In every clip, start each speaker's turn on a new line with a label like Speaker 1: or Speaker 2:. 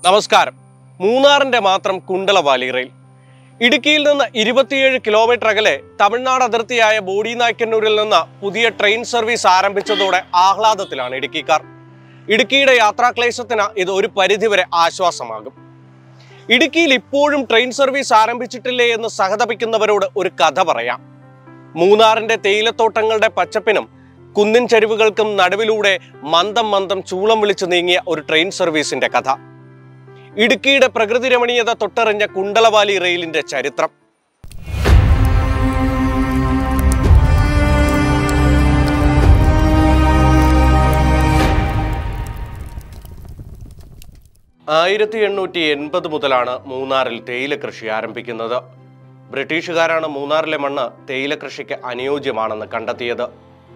Speaker 1: നമസ്കാരം മൂന്നാറിന്റെ മാത്രം കുണ്ടളവാലി റെയിൽ ഇടുക്കിയിൽ നിന്ന് ഇരുപത്തിയേഴ് കിലോമീറ്റർ അകലെ തമിഴ്നാട് അതിർത്തിയായ ബോഡിനായ്ക്കന്നൂരിൽ നിന്ന് പുതിയ ട്രെയിൻ സർവീസ് ആരംഭിച്ചതോടെ ആഹ്ലാദത്തിലാണ് ഇടുക്കിക്കാർ ഇടുക്കിയുടെ യാത്രാക്ലേശത്തിന് ഇത് ഒരു പരിധിവരെ ആശ്വാസമാകും ഇടുക്കിയിൽ ഇപ്പോഴും ട്രെയിൻ സർവീസ് ആരംഭിച്ചിട്ടില്ലേ എന്ന് സഹതപിക്കുന്നവരോട് ഒരു കഥ പറയാം മൂന്നാറിന്റെ തേയിലത്തോട്ടങ്ങളുടെ പച്ചപ്പിനും കുന്നിൻ ചരിവുകൾക്കും നടുവിലൂടെ മന്ദം മന്ദം ചൂളം വിളിച്ചു നീങ്ങിയ ഒരു ട്രെയിൻ സർവീസിന്റെ കഥ ഇടുക്കിയുടെ പ്രകൃതി രമണീയത തൊട്ടറിഞ്ഞ കുണ്ടളവാലി റെയിലിന്റെ ചരിത്രം ആയിരത്തി എണ്ണൂറ്റി എൺപത് മുതലാണ് മൂന്നാറിൽ തേയില കൃഷി ആരംഭിക്കുന്നത് ബ്രിട്ടീഷുകാരാണ് മൂന്നാറിലെ മണ്ണ് തേയില കൃഷിക്ക് അനുയോജ്യമാണെന്ന് കണ്ടെത്തിയത്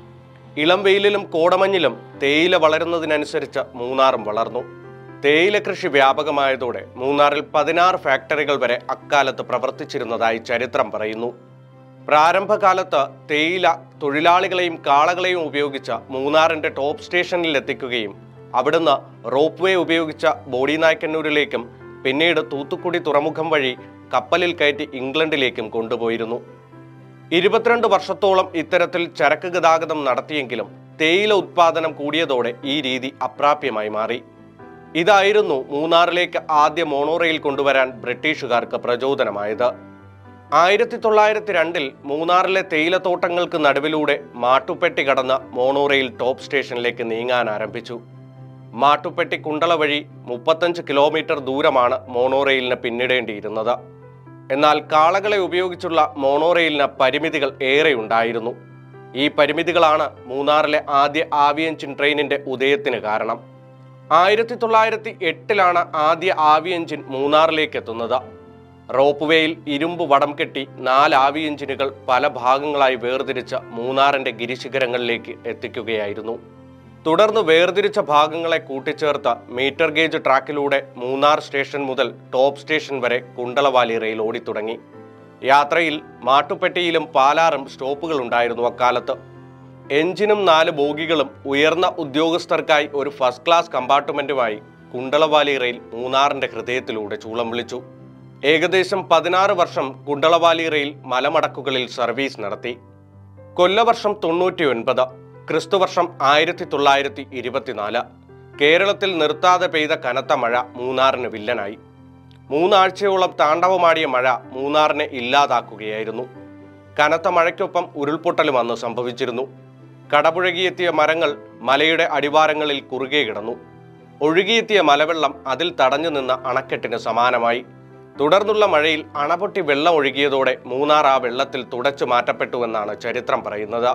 Speaker 1: ഇളം വെയിലിലും കോടമഞ്ഞിലും തേയില വളരുന്നതിനനുസരിച്ച് മൂന്നാറും വളർന്നു തേയില കൃഷി വ്യാപകമായതോടെ മൂന്നാറിൽ പതിനാറ് ഫാക്ടറികൾ വരെ അക്കാലത്ത് പ്രവർത്തിച്ചിരുന്നതായി ചരിത്രം പറയുന്നു പ്രാരംഭകാലത്ത് തേയില തൊഴിലാളികളെയും കാളകളെയും ഉപയോഗിച്ച് മൂന്നാറിന്റെ ടോപ്പ് സ്റ്റേഷനിൽ എത്തിക്കുകയും അവിടുന്ന് റോപ്പ് വേ ഉപയോഗിച്ച ബോഡിനായ്ക്കന്നൂരിലേക്കും പിന്നീട് തൂത്തുക്കുടി തുറമുഖം വഴി കപ്പലിൽ കയറ്റി ഇംഗ്ലണ്ടിലേക്കും കൊണ്ടുപോയിരുന്നു ഇരുപത്തിരണ്ട് വർഷത്തോളം ഇത്തരത്തിൽ ചരക്ക് ഗതാഗതം നടത്തിയെങ്കിലും തേയില ഉത്പാദനം കൂടിയതോടെ ഈ രീതി അപ്രാപ്യമായി മാറി ഇതായിരുന്നു മൂന്നാറിലേക്ക് ആദ്യ മോണോറെയിൽ കൊണ്ടുവരാൻ ബ്രിട്ടീഷുകാർക്ക് പ്രചോദനമായത് ആയിരത്തി തൊള്ളായിരത്തി രണ്ടിൽ മൂന്നാറിലെ തേയിലത്തോട്ടങ്ങൾക്ക് നടുവിലൂടെ മാട്ടുപ്പെട്ടി കടന്ന മോണോറെയിൽ ടോപ്പ് സ്റ്റേഷനിലേക്ക് നീങ്ങാൻ ആരംഭിച്ചു മാട്ടുപ്പെട്ടി കുണ്ടള വഴി മുപ്പത്തഞ്ച് കിലോമീറ്റർ ദൂരമാണ് മോണോറെയിലിന് പിന്നിടേണ്ടിയിരുന്നത് എന്നാൽ കാളകളെ ഉപയോഗിച്ചുള്ള മോണോറെയിലിന് പരിമിതികൾ ഏറെയുണ്ടായിരുന്നു ഈ പരിമിതികളാണ് മൂന്നാറിലെ ആദ്യ ആവി എഞ്ചിൻ ട്രെയിനിന്റെ ഉദയത്തിന് കാരണം ആയിരത്തി തൊള്ളായിരത്തി എട്ടിലാണ് ആദ്യ ആവി എഞ്ചിൻ മൂന്നാറിലേക്ക് എത്തുന്നത് റോപ്പ് വേയിൽ ഇരുമ്പ് വടം കെട്ടി നാല് ആവി എഞ്ചിനുകൾ പല ഭാഗങ്ങളായി വേർതിരിച്ച് മൂന്നാറിന്റെ ഗിരിശിഖരങ്ങളിലേക്ക് എത്തിക്കുകയായിരുന്നു തുടർന്ന് വേർതിരിച്ച ഭാഗങ്ങളെ കൂട്ടിച്ചേർത്ത മീറ്റർ ഗേജ് ട്രാക്കിലൂടെ മൂന്നാർ സ്റ്റേഷൻ മുതൽ ടോപ്പ് സ്റ്റേഷൻ വരെ കുണ്ടളവാലി റെയിൽ ഓടിത്തുടങ്ങി യാത്രയിൽ മാട്ടുപ്പെട്ടിയിലും പാലാറും സ്റ്റോപ്പുകൾ ഉണ്ടായിരുന്നു അക്കാലത്ത് എഞ്ചിനും നാല് ബോഗികളും ഉയർന്ന ഉദ്യോഗസ്ഥർക്കായി ഒരു ഫസ്റ്റ് ക്ലാസ് കമ്പാർട്ട്മെന്റുമായി കുണ്ടളവാലി റെയിൽ മൂന്നാറിന്റെ ഹൃദയത്തിലൂടെ ചൂളം വിളിച്ചു ഏകദേശം പതിനാറ് വർഷം കുണ്ടളവാലി റെയിൽ മലമടക്കുകളിൽ സർവീസ് നടത്തി കൊല്ലവർഷം തൊണ്ണൂറ്റി ഒൻപത് ക്രിസ്തുവർഷം ആയിരത്തി തൊള്ളായിരത്തി ഇരുപത്തിനാല് കേരളത്തിൽ നിർത്താതെ പെയ്ത കനത്ത മഴ മൂന്നാറിന് വില്ലനായി മൂന്നാഴ്ചയോളം താണ്ഡവമാടിയ മഴ മൂന്നാറിനെ ഇല്ലാതാക്കുകയായിരുന്നു കനത്ത മഴയ്ക്കൊപ്പം ഉരുൾപൊട്ടലും അന്ന് സംഭവിച്ചിരുന്നു കടപുഴകിയെത്തിയ മരങ്ങൾ മലയുടെ അടിവാരങ്ങളിൽ കുറുകെ കിടന്നു ഒഴുകിയെത്തിയ മലവെള്ളം അതിൽ തടഞ്ഞു നിന്ന അണക്കെട്ടിന് സമാനമായി തുടർന്നുള്ള മഴയിൽ അണപൊട്ടി വെള്ളം ഒഴുകിയതോടെ മൂന്നാർ ആ വെള്ളത്തിൽ തുടച്ചു മാറ്റപ്പെട്ടുവെന്നാണ് ചരിത്രം പറയുന്നത്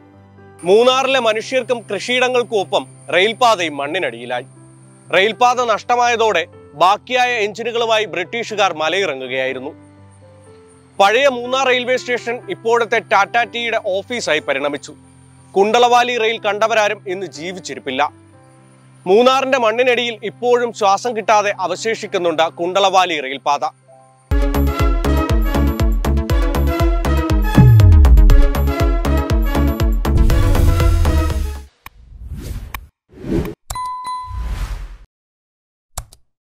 Speaker 1: മൂന്നാറിലെ മനുഷ്യർക്കും കൃഷിയിടങ്ങൾക്കും ഒപ്പം റെയിൽപാതയും മണ്ണിനടിയിലായി റെയിൽപാത നഷ്ടമായതോടെ ബാക്കിയായ എഞ്ചിനുകളുമായി ബ്രിട്ടീഷുകാർ മലയിറങ്ങുകയായിരുന്നു പഴയ മൂന്നാർ റെയിൽവേ സ്റ്റേഷൻ ഇപ്പോഴത്തെ ടാറ്റ ടീയുടെ ഓഫീസായി പരിണമിച്ചു കുണ്ടളവാലി റെയിൽ കണ്ടവരാരും ഇന്ന് ജീവിച്ചിരിപ്പില്ല മൂന്നാറിന്റെ മണ്ണിനടിയിൽ ഇപ്പോഴും ശ്വാസം കിട്ടാതെ അവശേഷിക്കുന്നുണ്ട് കുണ്ടളവാലി റെയിൽപാത